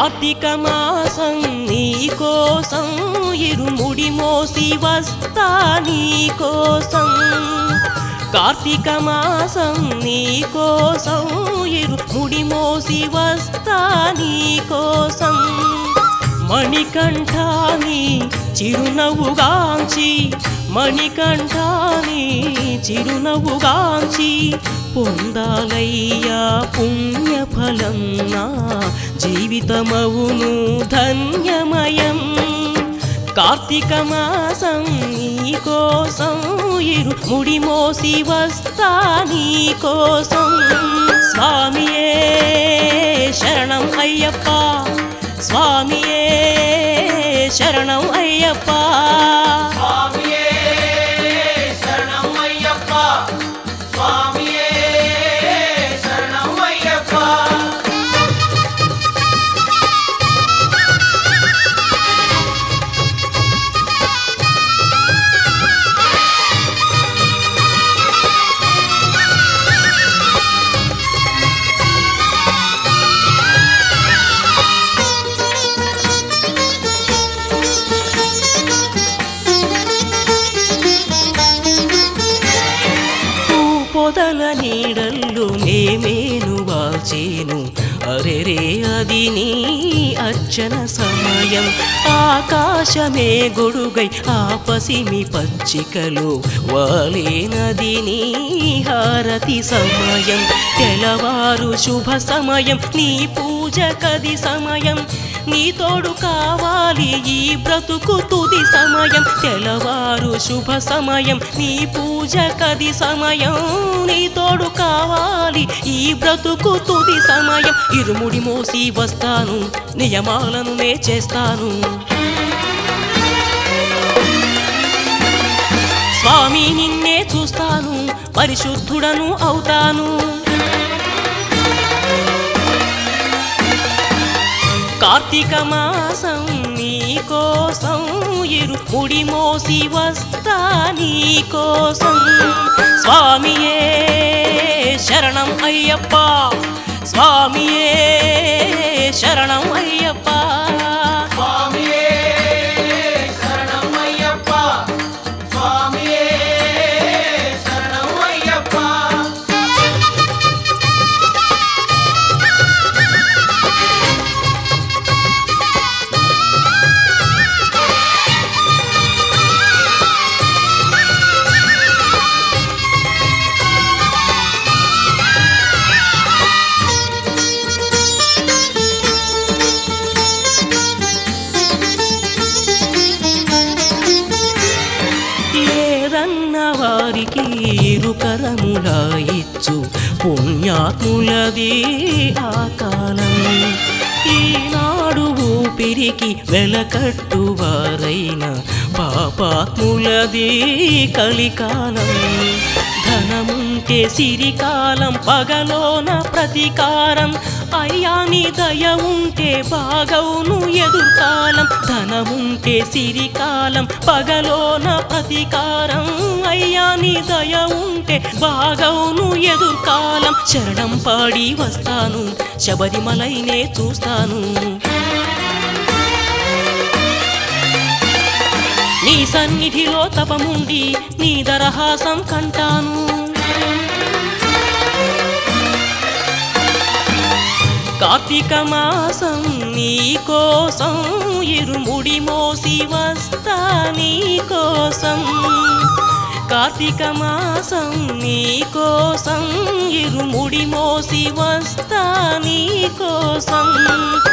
కార్తీక మాసం నీ కోసం ఇరుముడి మోసి వస్తా నీ కోసం కార్తీక మాసం నీ కోసం ఇరుముడి మోసి వస్తా నీ కోసం మణికంఠాని చిరునవ్వుగాంచి మణికంఠాని చిరునవ్వుగాంచి పొందాలయ్యా పుణ్యఫలం నా జీవితమవును ధన్యమయం కార్తీక మాసం నీ కోసం ఇరు ముడి మోసి వస్తా నీ కోసం స్వామియే శరణం అయ్యప్ప స్వామియే శరణం అయ్యప్ప స్వామియే శరణం అయ్యప్ప స్వామియే శరణం అయ్యప్ప పూ పొదల నీడల్లు నేమేను వాచేను అరెరే అది నీ అర్చన సమయం ఆకాశమే గొడుగై ఆ పసిమి పచ్చికలు వాలేనది నీ హారతి సమయం తెలవారు శుభ సమయం నీ పూజ కది సమయం నీ తోడు కావాలి ఈ బ్రతుకు తుది సమయం తెలవారు శుభ సమయం నీ పూజ కది సమయం నీ తోడు కావాలి ఈ బ్రతుకు తుది సమయం ఇరుముడి మోసి వస్తాను నియమాలను నే చేస్తాను స్వామి నిన్నే చూస్తాను పరిశుద్ధుడను అవుతాను కార్తీక మాసం నీ కోసం ఇరు ముడి మోసి వస్తా నీ కోసం స్వామియే శరణం అయ్యప్ప స్వామియే శరణం అయ్యప్ప స్వామియే శరణం అయ్యప్ప స్వామియే శరణం అయ్యప్ప లేదన్న వారికి ఇరుకరముల ఇచ్చు పుణ్యాత్ములది ఆ కాలం ఈనాడు ఊపిరికి వెలకట్టువారైన పాపాత్ములది కలికాలం ధనముంటే సిరికాలం పగలోన ప్రతీకారం అయ్యా నీ దయ ఉంటే బాగవును ఎదుర్కాలం ధనముంటే సిరికాలం పగలోన ప్రతీకారం అయ్యా నీ దయ ఉంటే బాగవును ఎదుర్కాలం శరణం పాడి వస్తాను శబరిమలైనే చూస్తాను నీ సన్నిధిలో తపముండి నీ దరహాసం కంటాను కార్తీక మాసం నీ కోసం ఇరుముడి మోసి వస్తా నీ కోసం కార్తీక మాసం నీ కోసం ఇరుముడి మోసి వస్తా నీ కోసం